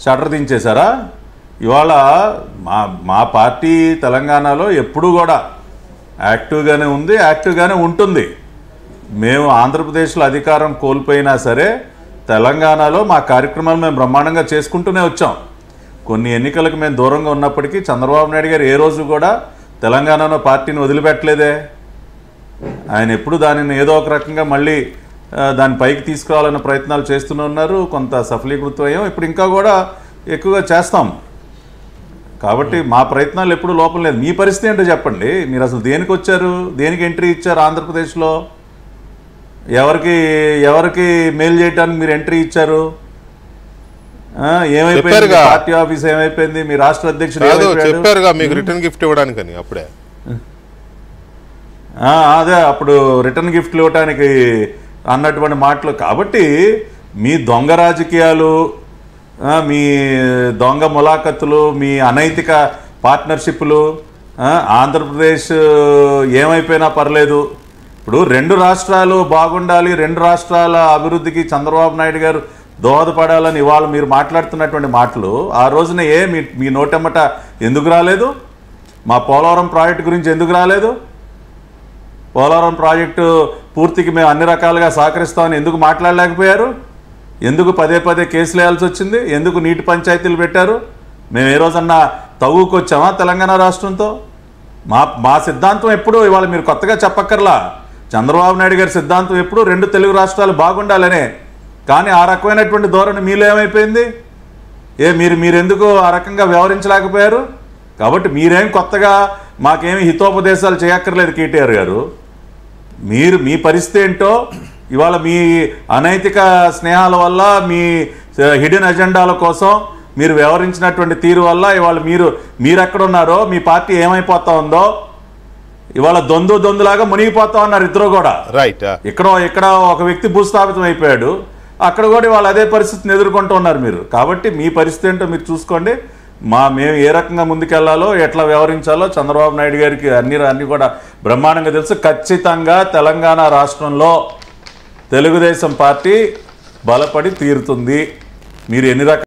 Shutter దించేశారా ఇవాళ మా మా పార్టీ తెలంగాణలో ఎప్పుడూ కూడా యాక్టివ్గానే ఉంది యాక్టివ్గానే ఉంటుంది మేము ఆంధ్రప్రదేశ్లో అధికారం కోల్పోయినా సరే తెలంగాణలో మా కార్యక్రమాలు మేము బ్రహ్మాండంగా చేసుకుంటూనే వచ్చాం కొన్ని ఎన్నికలకు మేము దూరంగా ఉన్నప్పటికీ చంద్రబాబు నాయుడు గారు ఏ రోజు కూడా తెలంగాణలో పార్టీని వదిలిపెట్టలేదే ఆయన ఎప్పుడు దానిని ఏదో ఒక రకంగా మళ్ళీ ఆ, దాని పైకి తీసుకురావాలన్న ప్రయత్నాలు చేస్తూనే ఉన్నారు కొంత సఫలీకృతం అయ్యాం ఇప్పుడు ఇంకా కూడా ఎక్కువగా చేస్తాం కాబట్టి మా ప్రయత్నాలు ఎప్పుడు లోపం లేదు మీ పరిస్థితి ఏంటో చెప్పండి మీరు అసలు దేనికి వచ్చారు దేనికి ఎంట్రీ ఇచ్చారు ఆంధ్రప్రదేశ్లో ఎవరికి ఎవరికి మెయిల్ చేయడానికి మీరు ఎంట్రీ ఇచ్చారు ఆ, ఏమైపోయింది మీ చెప్పారుగా. పార్టీ ఆఫీస్ ఏమైపోయింది మీ రాష్ట్ర అధ్యక్షుడు కాదు ఏమైపోయాడు? చెప్పారుగా మీకు రిటర్న్ గిఫ్ట్ ఇవ్వడానికని అప్పుడే ఆ, అదే అప్పుడు రిటర్న్ గిఫ్ట్లు ఇవ్వటానికి అన్నటువంటి మాటలు కాబట్టి మీ దొంగ రాజకీయాలు ఆ, మీ దొంగ ములాఖతులు మీ అనైతిక పార్ట్నర్షిప్లు ఆ, ఆంధ్రప్రదేశ్ ఏమైపోయినా పర్లేదు ఇప్పుడు రెండు రాష్ట్రాలు బాగుండాలి రెండు రాష్ట్రాల అభివృద్ధికి చంద్రబాబు నాయుడు గారు దోహదపడాలని ఇవాళ మీరు మాట్లాడుతున్నటువంటి మాటలు ఆ రోజున ఏ మీ మీ నోటెమ్మట ఎందుకు రాలేదు మా పోలవరం ప్రాజెక్టు గురించి ఎందుకు రాలేదు పోలవరం ప్రాజెక్టు పూర్తికి మేము అన్ని రకాలుగా సహకరిస్తామని ఎందుకు మాట్లాడలేకపోయారు ఎందుకు పదే పదే కేసులు వేయాల్సి వచ్చింది ఎందుకు నీటి పంచాయతీలు పెట్టారు మేము ఏ రోజన్నా తవ్వుకొచ్చామా తెలంగాణ రాష్ట్రంతో మా మా సిద్ధాంతం ఎప్పుడు ఇవాళ మీరు కొత్తగా చెప్పక్కర్లా చంద్రబాబు నాయుడు గారి సిద్ధాంతం ఎప్పుడు రెండు తెలుగు రాష్ట్రాలు బాగుండాలనే కానీ ఆ రకమైనటువంటి ధోరణి మీలో ఏమైపోయింది ఏ మీరు మీరెందుకు ఆ రకంగా వ్యవహరించలేకపోయారు కాబట్టి మీరేం కొత్తగా మాకేమి హితోపదేశాలు చేయక్కర్లేదు కేటీఆర్ గారు మీరు మీ పరిస్థితి ఏంటో ఇవాళ మీ అనైతిక స్నేహాల వల్ల మీ హిడెన్ అజెండాల కోసం మీరు వ్యవహరించినటువంటి తీరు వల్ల ఇవాళ మీరు మీరు ఎక్కడున్నారో మీ పార్టీ ఏమైపోతా ఉందో ఇవాళ దొందు దొందులాగా మునిగిపోతా ఉన్నారు ఇద్దరు కూడా రైట్ ఇక్కడ ఇక్కడ ఒక వ్యక్తి భూస్థాపితం అయిపోయాడు అక్కడ కూడా వాళ్ళు అదే పరిస్థితిని ఎదుర్కొంటూ ఉన్నారు మీరు కాబట్టి మీ పరిస్థితి ఏంటో మీరు చూసుకోండి మా మేము ఏ రకంగా ముందుకెళ్లాలో ఎట్లా వ్యవహరించాలో చంద్రబాబు నాయుడు గారికి అన్ని అన్ని కూడా బ్రహ్మాండంగా తెలుసు ఖచ్చితంగా తెలంగాణ రాష్ట్రంలో తెలుగుదేశం పార్టీ బలపడి తీరుతుంది మీరు ఎన్ని రకాల